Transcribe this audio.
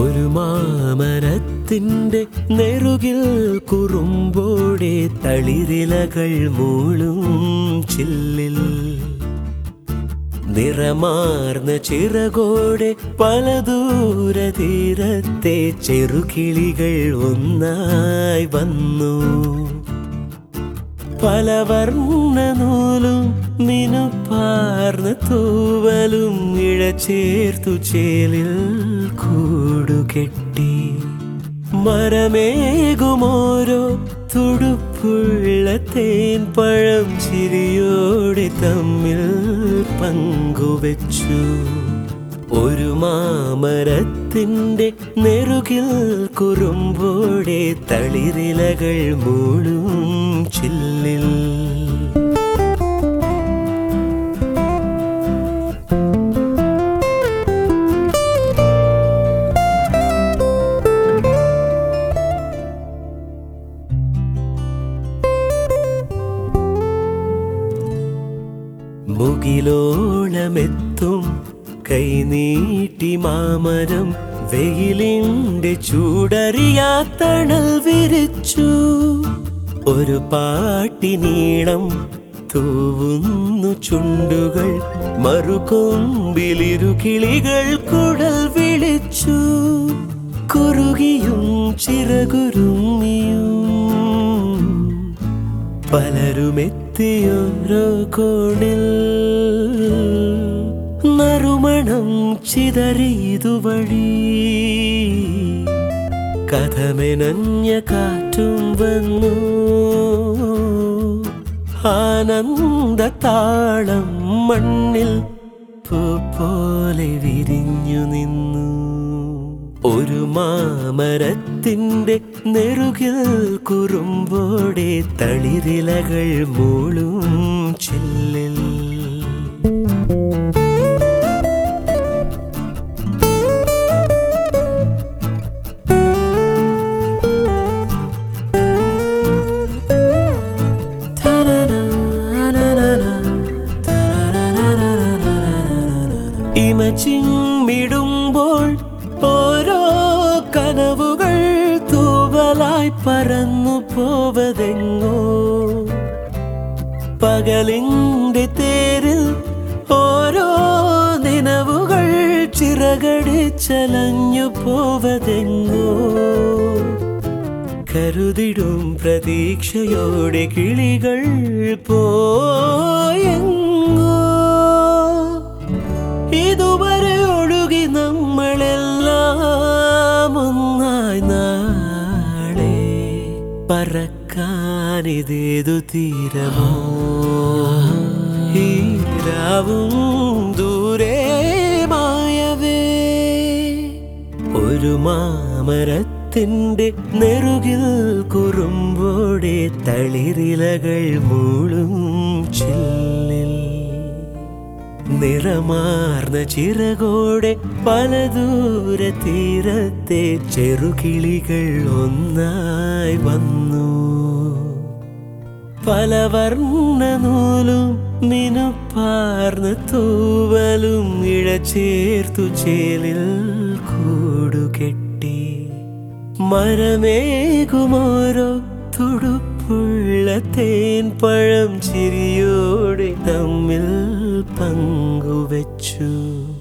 ഒരു മാമരത്തിൻ്റെ നെറുകിൽ കുറുമ്പോടെ തളിരിലകൾ മൂളും ചില്ലിൽ നിറമാർന്ന ചിറകോടെ പല ദൂരതീരത്തെ ചെറുകിളികൾ ഒന്നായി വന്നു പല വർണ്ണ നൂലും മിനുപ്പാർന്ന തൂവലും ഇഴചേർത്തു ചേലിൽ കൂടുകെട്ടി മരമേകുമോരോ തുടുപ്പുള്ള തേൻ പഴം ചിരിയോടെ തമ്മിൽ പങ്കുവച്ചു ഒരു മാമരത്തിൻ്റെ നെറുകിൽ കുറുമ്പോടെ തളിരിലകൾ മൂളും ചില്ലിൽ മുകിലോളമെത്തും കൈനീട്ടി മാമരം വെയിലിന്റെ ചൂടറിയാത്തണൽ വിരിച്ചു ഒരു പാട്ടിനീളം തൂവുന്നു ചുണ്ടുകൾ മറുകൊമ്പിലിരു കിളികൾ കുടൽ വിളിച്ചു കുറുകിയും ചിറകുരുങ്ങിയും പലരുമെത്തിയോരോ കോണിൽ നറുമണം ചിതറിയതുവഴി കഥമെനഞ്ഞ കാറ്റും വന്നു ആനന്ദ താളം മണ്ണിൽ പൂ പോലെ വിരിഞ്ഞു നിന്നു ഒരു മാമരത്തിൻ്റെ നെറുകിൽ കുറുമ്പോടെ തളിരിലകൾ മൂളും ചില്ലിൽ ഇമച്ചിമ്മിടുമ്പോൾ ഓരോ കനവുകൾ തൂവലായി പറന്നു പോവതെങ്ങോ പകലിന്റെ തേരിൽ ഓരോ നിലവുകൾ ചിറകടിച്ചലഞ്ഞു പോവതെങ്ങോ കരുതിടും പ്രതീക്ഷയോടെ കിളികൾ പോയെങ്ങോ ഇതുവരെ ഒഴുകി നമ്മളെല്ലാം ഒന്നായി നാളെ പറക്കാനിതേതു തീരമോ ഹീരാവും ദൂരെ മായവേ ഒരു മാമരത്തിൻ്റെ നെറുകിൽ കുറുമ്പോടെ തളിരിലകൾ മൂളും ചില്ലിൽ നിറമാർന്ന ചിറകോടെ പല ദൂര തീരത്തെ ചെറുകിളികൾ ഒന്നായി വന്നു പല വർണ്ണ നൂലും മിനുപ്പാർന്ന തൂവലും ഇഴചേർത്തു ചേലിൽ കൂടുകെട്ടി മരമേകുമോരോ തുടുപ്പുള്ള തേൻ പഴം ചിരിയോടെ തമ്മിൽ പങ്കുവച്ചു